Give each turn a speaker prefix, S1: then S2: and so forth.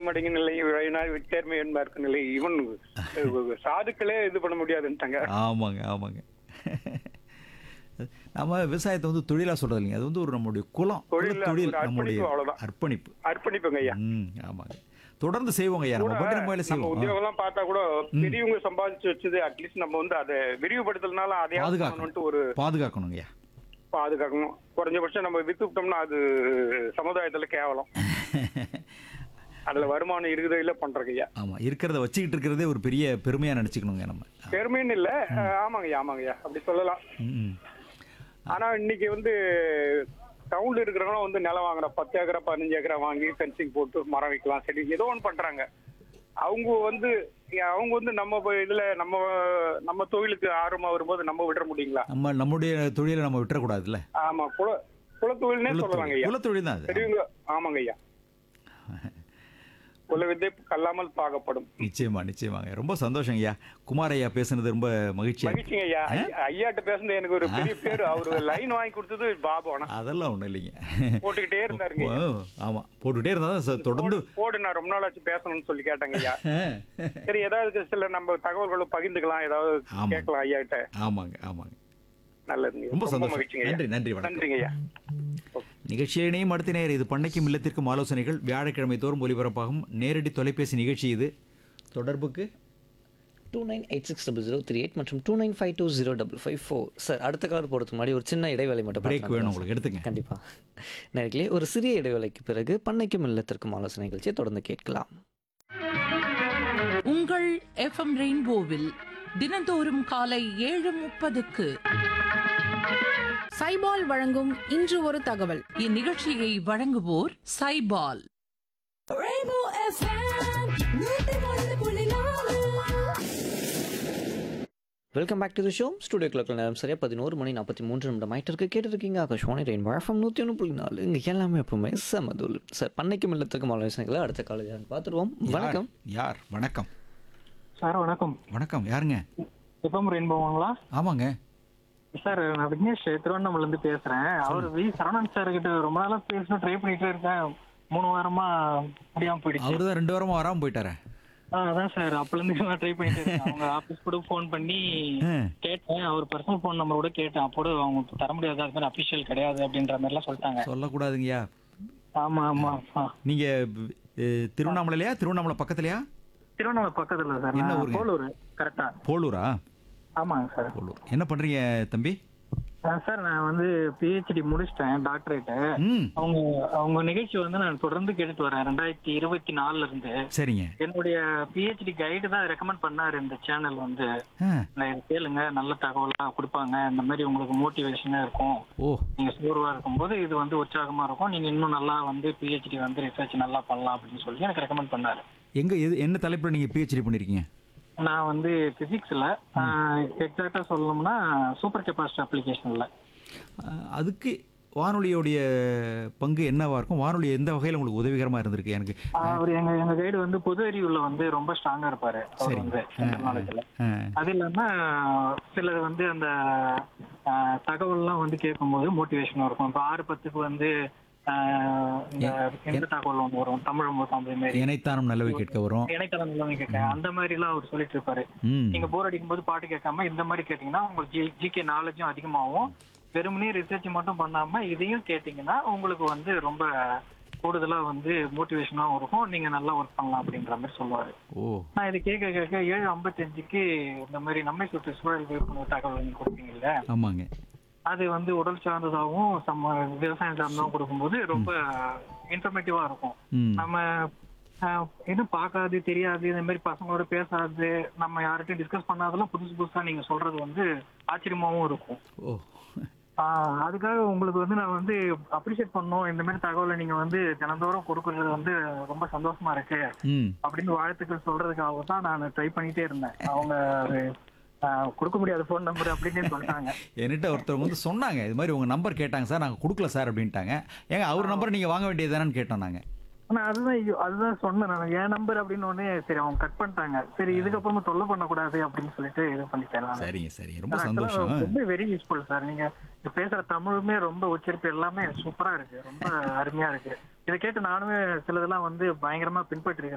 S1: மடங்கு நிலை விழையினால் விட்டேர்மை என்பார்க்கு நிலை ஈவன் சாதுக்களே இது பண்ண முடியாதுன்ட்டாங்க
S2: ஆமாங்க ஆமாங்க நம்ம விவசாயத்தை வந்து தொழிலா சொல்றது இல்லைங்க அது வந்து ஒரு நம்மளுடைய குலம்
S1: தொழில்,
S2: குல தொழில்
S1: ஒரு
S2: நம்முடைய
S1: அர்ப்பணிப்பு, அவ்வளவுதான்.
S2: அர்ப்பணிப்பு
S1: அர்ப்பணிப்புங்க ஐயா
S2: ம் ஆமாங்க தொடர்ந்து செய்வோங்க ஐயா நம்ம பட்டின முறையில
S1: நம்ம
S2: செய்வோம் ஆ.
S1: உத்தியோகம் எல்லாம் பார்த்தா கூட பெரியவங்க சம்பாதிச்சு வச்சது அட்லீஸ்ட் நம்ம வந்து அதை விரிவுபடுத்தலனால அதையாவது
S2: பாதுகாக்கணும்
S1: பண்ணணும்ட்டு ஒரு
S2: பாதுகாக்கணுங்க ஐயா
S1: பாதுகாக்கணும் குறைஞ்சபட்சம் நம்ம வித்து விட்டோம்னா அது சமுதாயத்துல கேவலம் அதுல வருமானம் இருக்குதோ இல்ல பண்றங்க ஐயா
S2: ஆமா இருக்கிறத வச்சுக்கிட்டு இருக்கிறதே ஒரு பெரிய பெருமையா நினைச்சுக்கணுங்க நம்ம
S1: பெருமைன்னு இல்ல அஹ், ஆமாங்கய்யா ஆமாங்கய்யா அப்படி சொல்லலாம்
S2: ம், ம்.
S1: ஆனா இன்னைக்கு வந்து டவுன்ல இருக்கிறவங்களும் வந்து நிலம் வாங்குற பத்து ஏக்கரா பதினஞ்சு ஏக்கரா வாங்கி ஃபென்சிங் போட்டு மரம் வைக்கலாம் செடி ஏதோ ஒன்று பண்றாங்க அவங்க வந்து அவங்க வந்து நம்ம போய் இதுல நம்ம நம்ம தொழிலுக்கு ஆர்வமா வரும்போது நம்ம விட முடியுங்களா
S2: நம்ம நம்முடைய தொழிலை நம்ம விட்டுறக்கூடாதுல்ல
S1: ஆமா குல குலத்தொழில்னே சொல்லலாங்க ஐயா
S2: குலத்தொழில் தான் அது
S1: பெரியவங்க ஆமாங்க ஐயா குல வித்தை கல்லாமல் பார்க்கப்படும்
S2: நிச்சயமா நிச்சயமாங்க ரொம்ப சந்தோஷம் ஐயா குமார் ஐயா பேசுனது ரொம்ப மகிழ்ச்சியா இருக்கு.
S1: மகிழ்ச்சிங்க ஐயா ஐயா- ஐயாட்ட பேசுனது எனக்கு ஒரு பெரிய பேரு அவரு லைன் வாங்கி கொடுத்தது பாபு ஆனா
S2: அதெல்லாம் ஒண்ணும் இல்லைங்க
S1: போட்டுக்கிட்டே இருந்தாருங்க
S2: ஓ, ஆமா போட்டுட்டே இருந்தா தான் சார் தொடர்ந்து
S1: போடு நான் ரொம்ப நாள் ஆச்சு பேசணும்னு சொல்லி கேட்டேங்க ஐயா சரி ஏதாவது சில நம்ம தகவல்களை பகிர்ந்துக்கலாம் ஏதாவது
S2: ஆமா.
S1: கேட்கலாம் ஐயா கிட்ட
S2: ஆமாங்க ஆமாங்க
S1: நல்லதுங்க
S2: ரொம்ப சந்தோஷம்
S1: மகிழ்ச்சிங்க ஐயா.
S2: நன்றி நன்றி வணக்கம்
S1: நன்றிங்க ஐயா
S2: நிகழ்ச்சியினையும் அடுத்த நேரம் இது பண்ணைக்கும் இல்லத்திற்கும் ஆலோசனைகள் வியாழக்கிழமை தோறும் ஒலிபரப்பாகும் நேரடி தொலைபேசி நிகழ்ச்சி இது தொடர்புக்கு
S3: two nine eight six double zero three eight மற்றும் two nine five two zero double five four sir அடுத்த காலர் போகிறதுக்கு முன்னாடி ஒரு சின்ன இடைவேளை மட்டும்
S2: பிரேக்
S3: பார்க்கலாம்.
S2: வேணும் உங்களுக்கு எடுத்துங்க
S3: கண்டிப்பாக நேர்களே ஒரு சிறிய இடைவேளைக்கு பிறகு பண்ணைக்கும் இல்லத்திற்கும் ஆலோசனை நிகழ்ச்சியை தொடர்ந்து கேட்கலாம்
S4: உங்கள் எஃப்எம் ரெயின்போவில் தினந்தோறும் காலை ஏழு முப்பதுக்கு
S5: சைபால் வழங்கும் இன்று ஒரு தகவல்
S4: இந்நிகழ்ச்சியை வழங்குவோர் சைபால்
S3: welcome back to the show studio கிளக்கில் நேரம் சரியாக பதினோரு மணி நாற்பத்தி மூன்று நிமிடம் ஆயிட்டு கேட்டிருக்கீங்க ஆகாஷ்வாணி ரெயின் வழக்கம் நூற்றி ஒன்று புள்ளி நாலு இங்கே எல்லாமே எப்பவுமே சமதூல் சார் பண்ணைக்கும் இல்லத்திற்கும் ஆலோசனைகளை அடுத்த காலேஜ் பார்த்துருவோம் வணக்கம்
S2: யார் வணக்கம்
S6: சார் வணக்கம்
S2: வணக்கம் யாருங்க
S6: எப்பம் ரெயின்போவாங்களா
S2: ஆமாங்க
S6: சார் நான் விக்னேஷ் திருவண்ணாமல இருந்து பேசுறேன் அவர் வி சரவணன் சார் கிட்ட ரொம்ப நாளா பேசணும் ட்ரை பண்ணிட்டே இருக்கேன் மூணு வாரமா முடியாம போயிடுச்சு
S2: அவரு தான் ரெண்டு வாரமா வராம போயிட்டாரே
S6: ஆ, அதான் சார் அப்பல இருந்து நான் ட்ரை பண்ணிட்டே இருக்கேன் அவங்க ஆபீஸ் கூட ஃபோன் பண்ணி
S2: ஆ.
S6: கேட்டேன் அவர் பர்சனல் ஃபோன் நம்பர் கூட கேட்டேன் அப்போ அவங்க தர முடியாது அது மாதிரி அபிஷியல் கிடையாது அப்படின்ற மாதிரி எல்லாம் சொல்லிட்டாங்க
S2: சொல்லக்கூடாதுங்கய்யா
S6: ஆமா ஆமா ஆ.
S2: நீங்க அஹ், திருவண்ணாமலையா திருவண்ணாமலை பக்கத்துலயா
S6: திருவண்ணாமலை பக்கத்துல சார்
S2: என்ன
S6: நான்
S2: ஊருங்க?
S6: போலூர் கரெக்டா
S2: போலூரா
S6: ஆமாங்க சார்
S2: போலூர் என்ன பண்றீங்க தம்பி
S6: ஆ, சார் நான் வந்து பிஹெச்டி முடிச்சிட்டேன் டாக்டரேட்டு
S2: ம்
S6: அவங்க அவங்க நிகழ்ச்சி வந்து நான் தொடர்ந்து கேட்டுட்டு வரேன் ரெண்டாயிரத்தி இருபத்தி நாலுல இருந்து
S2: சரிங்க
S6: என்னுடைய பிஹெச்டி கைடு தான் ரெக்கமெண்ட் பண்ணாரு இந்த சேனல் வந்து
S2: ஆ,
S6: நான் இதை கேளுங்க நல்ல தகவலா கொடுப்பாங்க இந்த மாதிரி உங்களுக்கு மோட்டிவேஷனா இருக்கும்
S2: ஓ
S6: நீங்க சோர்வா இருக்கும்போது இது வந்து உற்சாகமா இருக்கும் நீங்க இன்னும் நல்லா வந்து பிஹெச்டி வந்து ரிசர்ச் நல்லா பண்ணலாம் அப்படின்னு சொல்லி எனக்கு ரெக்கமெண்ட் பண்ணாரு
S2: எங்க எது என்ன தலைப்புல நீங்க பிஹெச்டி பண்ணிருக்கீங்க
S6: நான் வந்து பிசிக்ஸ்ல எக்ஸாக்டா சொல்லணும்னா சூப்பர் கெப்பாசிட்டி அப்ளிகேஷன்ல
S2: அஹ், அதுக்கு வானொலியோடைய பங்கு என்னவா இருக்கும் வானொலி எந்த வகையில் உங்களுக்கு உதவிகரமா இருந்திருக்கு எனக்கு
S6: அவர் எங்க எங்க கைடு வந்து பொது அறிவுல வந்து ரொம்ப ஸ்ட்ராங்கா இருப்பாரு அவர்
S2: சரி.
S6: வந்து ஜென்ரல் நாலேஜ்ல
S2: ஆ,
S6: அது இல்லாம சிலர் வந்து அந்த ஆஹ், தகவல்லாம் வந்து கேட்கும்போது மோட்டிவேஷன் இருக்கும் இப்போ ஆறு பத்துக்கு வந்து ஆஹ், இந்த எந்த தகவல் ஒன்று வரும் தமிழ் மொத்தம் அதே மாதிரி
S2: இணைத்தானம் நல்லவை கேட்க வரும்
S6: இணையதளம் எல்லாமே கேட்க அந்த மாதிரி எல்லாம் அவர் சொல்லிட்டு இருப்பாரு
S2: ம்
S6: நீங்க போர் அடிக்கும் போது பாட்டு கேட்காம இந்த மாதிரி கேட்டீங்கன்னா உங்களுக்கு ஜிகே நாலேஜும் அதிகமாகும் வெறுமனே ரிசர்ச் மட்டும் பண்ணாம இதையும் கேட்டீங்கன்னா உங்களுக்கு வந்து ரொம்ப கூடுதலா வந்து மோட்டிவேஷனாகவும் இருக்கும் நீங்க நல்லா ஒர்க் பண்ணலாம் அப்படின்ற மாதிரி சொல்லுவாரு
S2: ஓ
S6: நான் இதை கேட்க கேட்க ஏழு ஐம்பத்தஞ்சுக்கு இந்த மாதிரி நம்மை சுற்று சூழல் விழிப்புணர்வு தகவல் நீங்க கொடுப்பீங்கல்ல
S2: ஆமாங்க
S6: அது வந்து உடல் சார்ந்ததாகவும் சம விவசாயம் சார்ந்ததாகவும் கொடுக்கும்போது ரொம்ப இன்ஃபர்மேட்டிவா இருக்கும்
S2: ம்
S6: நம்ம ஆஹ், எதுவும் பார்க்காது தெரியாது இந்த மாதிரி பசங்களோட பேசாது நம்ம யார்கிட்டயும் டிஸ்கஸ் பண்ணாதெல்லாம் புதுசு புதுசா நீங்க சொல்றது வந்து ஆச்சரியமாவும் இருக்கும்
S2: ஓ
S6: ஆஹ், அதுக்காக உங்களுக்கு வந்து நான் வந்து அப்ரிஷியேட் பண்ணோம் இந்த மாதிரி தகவலை நீங்க வந்து தினந்தோறும் கொடுக்கறது வந்து ரொம்ப சந்தோஷமா இருக்கு
S2: ம்
S6: அப்படின்னு வாழ்த்துக்கள் சொல்றதுக்காக தான் நான் ட்ரை பண்ணிட்டே இருந்தேன் அவங்க அது, ஆஹ், கொடுக்க முடியாத ஃபோன் நம்பர் அப்படின்னு சொல்லிட்டாங்க
S2: என்கிட்ட ஒருத்தவங்க வந்து சொன்னாங்க இது மாதிரி உங்க நம்பர் கேட்டாங்க சார் நாங்கள் கொடுக்கல சார் அப்படின்ட்டாங்க ஏங்க அவர் நம்பர் நீங்க வாங்க வேண்டியதுதானு கேட்டோம் நாங்க
S6: ஆனா அதுதான் ஐயோ, அதுதான் சொன்னேன் நான் என் நம்பர் அப்படின்னு உடனே சரி அவங்க கட் பண்ணிட்டாங்க சரி இதுக்கப்புறமா தொல்லை பண்ணக்கூடாது அப்படின்னு சொல்லிட்டு இது பண்ணிட்டேன் நான்.
S2: சரிங்க சரி ரொம்ப
S6: ஆனா, actually
S2: சந்தோஷம்
S6: ரொம்ப வெரி யூஸ்ஃபுல் சார் நீங்க இப்ப பேசுற தமிழுமே ரொம்ப உச்சரிப்பு எல்லாமே சூப்பரா இருக்கு ரொம்ப அருமையா இருக்கு இதை கேட்டு நானுமே சிலதெல்லாம் வந்து பயங்கரமா பின்பற்றி